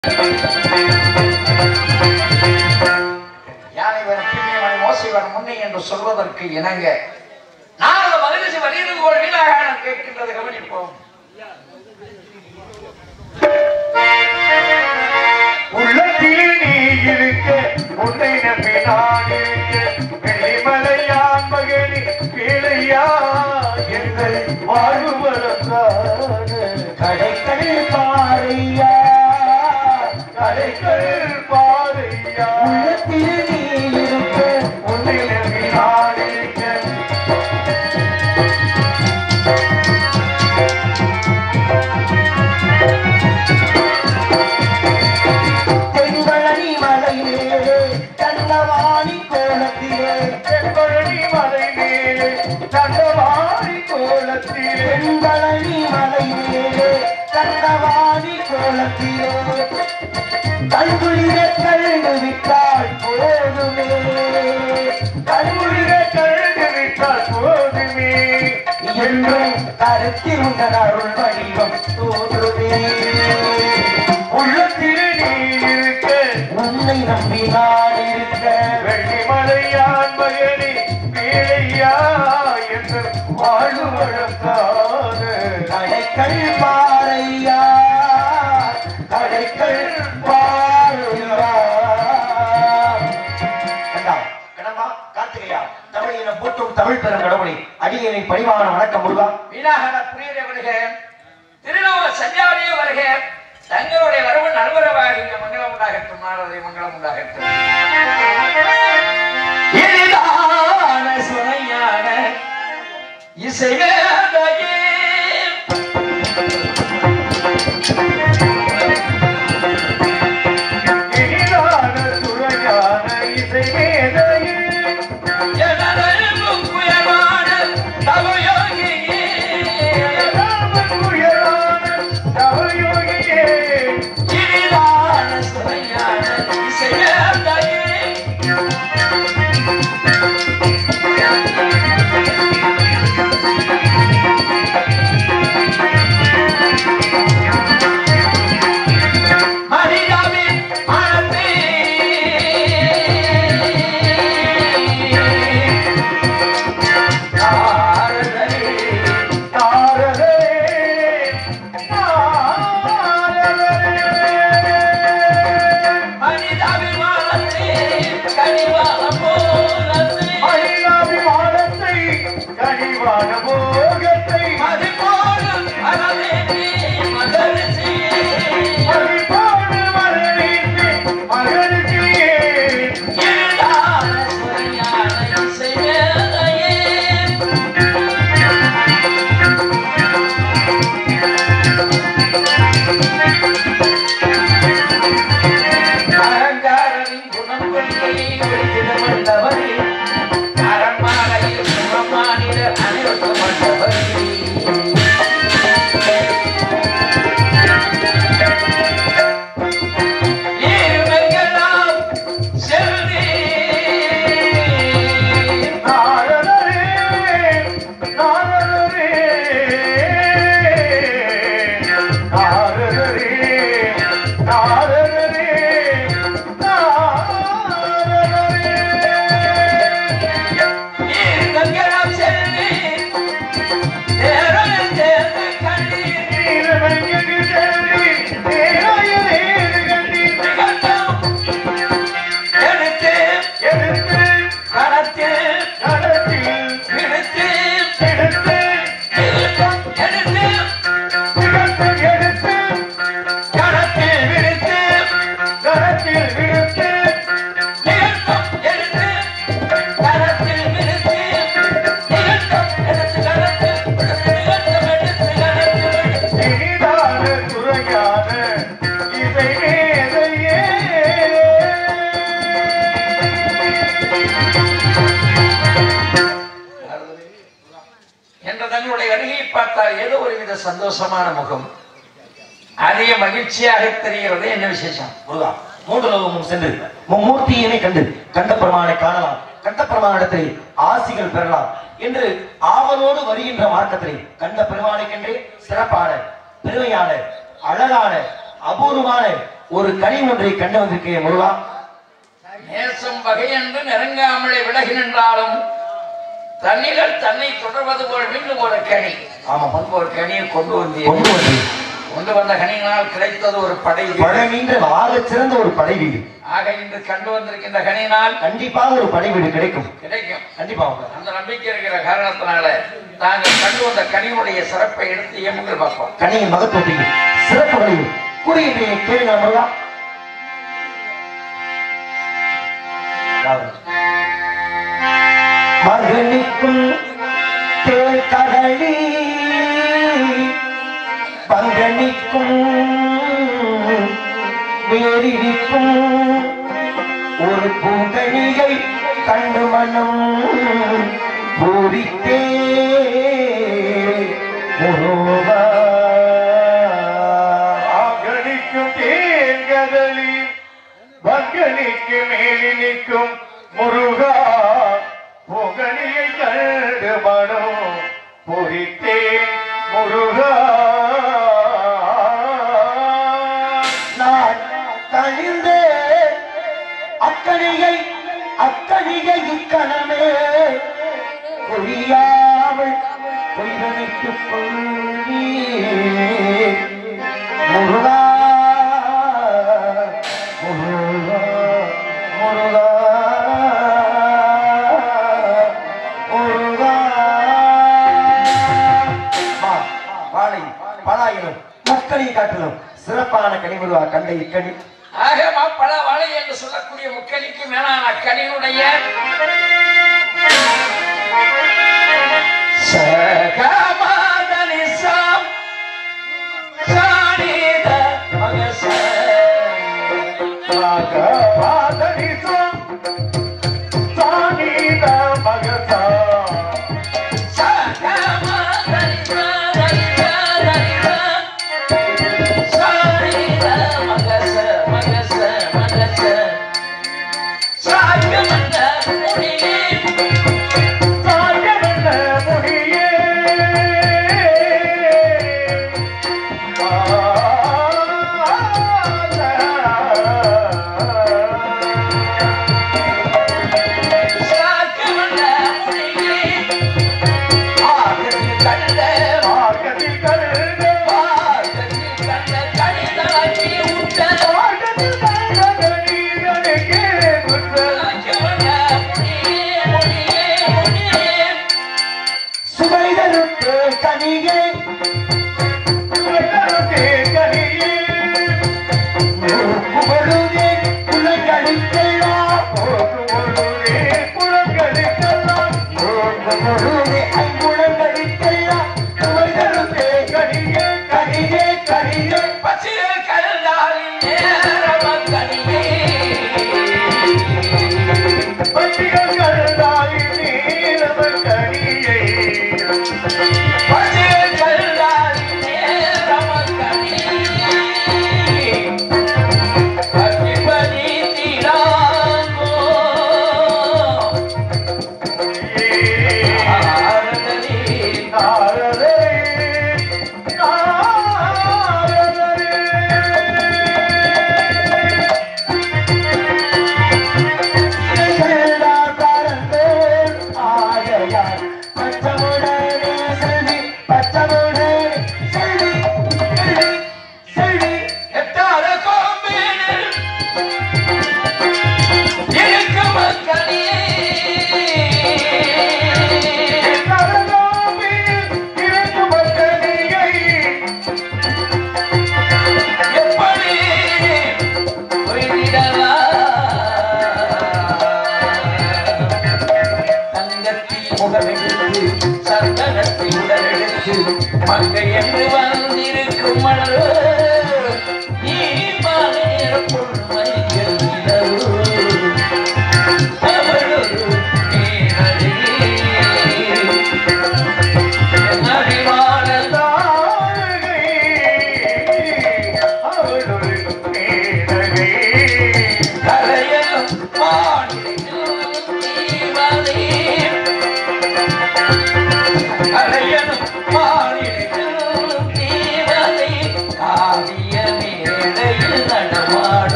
யானை வரும் பின்னியவனை மோசை வரும் முன்னே என்று சொல்வதற்கு இணங்க நாரத மகிழ்ச்சி வலியுறு போல் வீணாக நான் கேட்கின்றது கவனிப்போம் உள்ளத்தில் நீ இருக்க உன்னை நம்பி நான் இருக்க வெள்ளிமலையான் மகனி பிழையா எங்கள் வாழ்வதற்கான கடைகள் பாறையா கடைகள் பாறையா உள்ளத்தில் நீ இருக்க உன்னை நம்பி நான் இருக்க தென்பழனி மலையிலே தண்டவாணி கோலத்திலே தென்பழனி மலை மேலே தண்டவாணி கோலத்திலே தென்பழனி மலையிலே தண்டவாணி கோலத்திலே கண்குளிர கழுகு விட்டால் போதுமே கண்முழிக கழுகு விட்டால் போதுமே என்றும் கருத்தில் உங்கள் அருள் வடிவம் தோன்றுமே உள்ளத்தில் நீ இருக்க உன்னை நம்பி நான் இருக்க வெள்ளிமலையான் மகனே பிழையா என்று வாழ்வு வழக்காத கடைக்கள் பாறையா கடைக்கள் பாறையா கண்டா கடம்பா கார்த்திகையா தமிழின போற்றும் தமிழ் பெரும் கடவுளை அடியனை பணிவான வணக்கம் முருகா வீணாக புரியலை வருக திருநூல சஞ்சாரியே வருக தங்களுடைய வரவு நல்வரவாகிய மங்களம் உண்டாகட்டும் நாரதை மங்களம் உண்டாகட்டும் எளிதான சுனையான இசைவேதையே இனிதான சுரையான இசை மேதையில் எனதெல்லும் புயமான தவயோகியே ராமன் உயரான தவயோகியே எளிதான சுனையான இசைவேதையே மனிதாவின் மனத்தை ஆறுதலே நாரதே நாரதே மனிதாபிமானத்தை கனிவாக போலத்தை மகிழாபிமானத்தை கனிவான போகத்தை மதிப்போடும் அறவேண்டி மகிழ்ச்சியே மகிழ்வோடு மகிழ்ந்து மகிழ்ச்சியே எளிதான சுவையான இசைவேதையே அலங்காரனின் குணம் கொள்கை விடுத்திட வந்தவரே அரண்மனையில் சுகமானிட அனைவரும் வந்தவரே நீருமெல்லாம் செல்வி நாரதரே நாரதரே நாரதரே நாரதரே நாரதரே நீருமெல்லாம் செல்வி நேரம் தேர்ந்து கண்ணீர் நிகழ்ந்தோம் எடுத்து கரத்தில் பிடித்து இழுத்தம் எடுத்து கரத்தில் விடுத்து நிகழ்த்தம் எடுத்து கரத்தில் விடுத்து நிகழ்த்தம் எடுத்து கரத்தில் விடுத்து நிகழ்த்தம் எடுத்து கரத்தில் விடுத்து என்ற தங்களுடைய வருகையை பார்த்தால் ஏதோ ஒருவித சந்தோஷமான முகம் அதிக மகிழ்ச்சியாக தெரிகிறது என்ன விசேஷம் முருகா மூன்று லோகமும் சென்று மும்மூர்த்தியினை கண்டு கண்ட பெருமானை காணலாம் கண்ட பெருமானிடத்தில் ஆசிகள் பெறலாம் என்று ஆவலோடு வருகின்ற மார்க்கத்திலே கண்ட பெருமானை கண்டே சிறப்பான பெருமையான அழகான அபூர்வமான ஒரு கனி ஒன்றை கண்டு வந்திருக்கேன் முருகா நேசம் வகையென்று நெருங்காமலே விலகி நின்றாலும் தன்னிகள் தன்னை தொடர்வது போல் மீண்டும் ஒரு கனி ஆமா முன்பு ஒரு கனியை கொண்டு வந்தீர் கொண்டு வந்து கொண்டு வந்த கனியினால் கிடைத்தது ஒரு படை வீடு. பழமீன்ற ஆகச் சிறந்த ஒரு படை வீடு ஆக இன்று கண்டு வந்திருக்கின்ற கனியினால் கண்டிப்பாக ஒரு படை வீடு கிடைக்கும் கிடைக்கும் கண்டிப்பாக அந்த நம்பிக்கை இருக்கிற காரணத்தினால நாங்கள் கண்டு வந்த கனியுடைய சிறப்பை எடுத்து எம்முங்கள் பார்ப்போம் கனியின் மகத்துவத்தையும் சிறப்புகளையும் கூறுகின்றேன் கேளுங்க முருகா மகனிக்கும் தேள் கடலி பங்கனிக்கும் வேறிருக்கும் ஒரு பூங்கனியை கண்டு மனம் பூரித்தே முருகா ஆகணிக்கும் தேர்கதலி பங்கனிக்கு மேலி நிற்கும் முருகா புகழியை கண்டு மனம் பொறித்தேன் முருகா நான் தழிந்து அக்கணியை அக்கணியை இக்கணமே பொழியாமல் பொய்தனைத்துக் கொள்ளி முருகா முருகா முருகா முருகா வா, வாழை பலாயிலும் முக்கணி காட்டிலும் சிறப்பான கனிமுருகா கண்ட இக்கணி ஆக மாப்பழ வாழை என்று சொல்லக்கூடிய முக்கணிக்கு மேலான கனியினுடைய சகமாதனி சாம் சாணித மகச பாதனிசம் சாணித மகசா சகமாதனி சாதனி சாதனி சாணித மகச மகச மகச சாகமந்த முடியே சாயமல்ல முடியே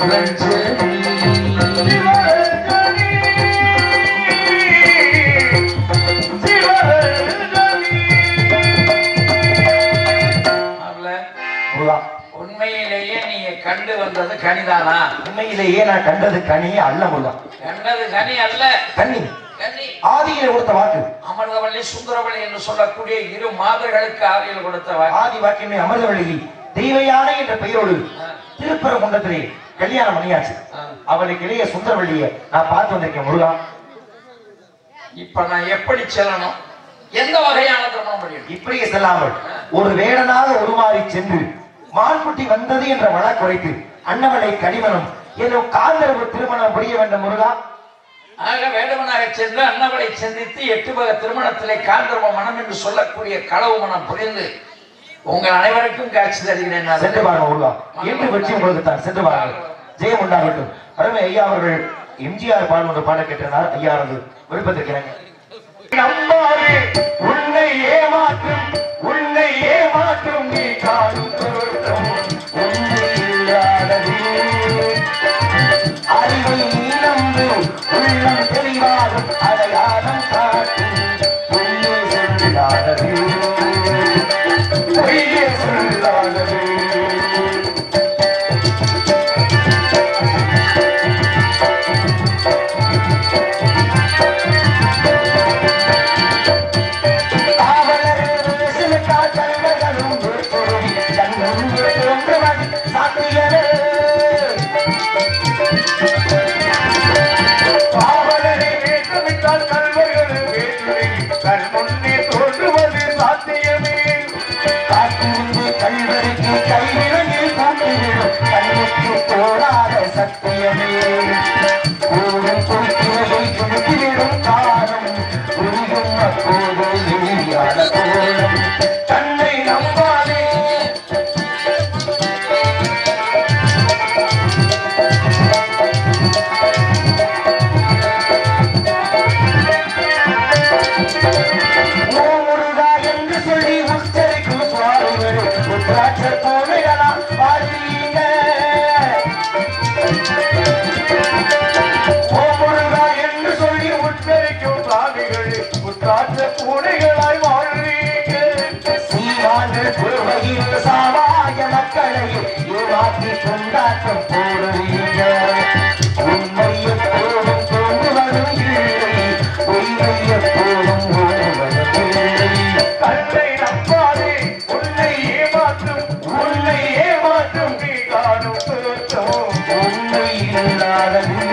ரஞ்சனி சிவரஞ்சனி சிவரஞ்சனி மாப்பிள்ள, முருகா உண்மையிலேயே நீங்க கண்டு வந்தது கனிதானா உண்மையிலேயே நான் கண்டது கனி அல்ல முருகா கண்டது கனி அல்ல கன்னி கனி ஆதியில கொடுத்த வாக்கு அமிர்தவள்ளி சுந்தரவள்ளி என்று சொல்லக்கூடிய இரு மாதர்களுக்கு ஆவியில் கொடுத்தவர் ஆதி வாக்கியமே அமிர்தவள்ளி தெய்வயானை என்ற பெயரோடு திருப்பரங்குன்றத்திலே கல்யாணம் பண்ணியாச்சு அவளுக்கு இளைய சுந்தரவள்ளிய நான் பார்த்து வந்திருக்கேன் முருகா இப்ப நான் எப்படி செல்லணும் எந்த வகையான திருமணம் பண்ணிடும் இப்படியே செல்லாமல் ஒரு வேடனாக உருமாறி சென்று மான்குட்டி வந்தது என்ற வழக்கு வைத்து அன்னவளை கனிமனம் என்னும் காந்தரவு திருமணம் புரிய வேண்டும் முருகா ஆக வேடவனாக சென்று அன்னவளை சந்தித்து எட்டு வகை திருமணத்திலே காந்தர்வ மனம் என்று சொல்லக்கூடிய களவு மனம் புரிந்து உங்கள் அனைவருக்கும் காட்சி தருகிறேன் நான். சென்று பாருங்க முருகா என்று வெற்றி உங்களுக்கு தான் சென்று பாருங்கள் ஜெயம் உண்டாகட்டும் அருமை ஐயா அவர்கள் எம்ஜிஆர் பாடல் ஒன்று பாட கேட்டிருந்தார் ஐயா அவர்கள் விருப்பத்திருக்கிறாங்க நம்பாதே உன்னை ஏமாற்றும் உன்னை ஏமாற்றும் நீ காணும் தோற்றம் உன்னை இல்லாதது அறிவை நீ நம்பு உள்ளம் தெளிவாகும் அடையாளம் காட்டும் பொய்யே சொல்லாதது பொய்யே சொல்லாதது காவலர் சில காத்தல்களும் கண்ணும் தோன்றுவது சாத்தியமே காவலரை வேற்றுமித்தால் கல்வர்கள் வேற்றுமை கண் முன்னே தோன்றுவது சாத்தியமே காத்திருந்து கல்வருக்கு கைவிலங்கில் கூட்டிவிடும் கண்ணுக்கு தோடாத சத்தியமே கூடும் குறிக்கிறதை கொடுத்துவிடும் காலம் உருகும் அப்போது எளியான கோலம் தன்னை நம்பாதே ஓமுருகா என்று சொல்லி உச்சரிக்கும் சுவாமிகள் உத்ராட்ச பூனைகளாம் வாழ்வீங்க ஓமுருகா என்று சொல்லி உச்சரிக்கும் சாமிகள் புத்தாற்ற பூனைகளாய் வாழ்வீங்க சீமான்கள் புறவையில் சாமாய மக்களை ஏமாற்றி கொண்டாட்டம் போடுவீங்க உண்மை எப்போதும் தோன்றுவதும் இல்லை உண்மை எப்போதும் ஓடுவதும் இல்லை கண்ணை நம்பாதே உன்னை ஏமாற்றும் உன்னை ஏமாற்றும் நீ காணும் தோற்றம் உண்மை இல்லாதது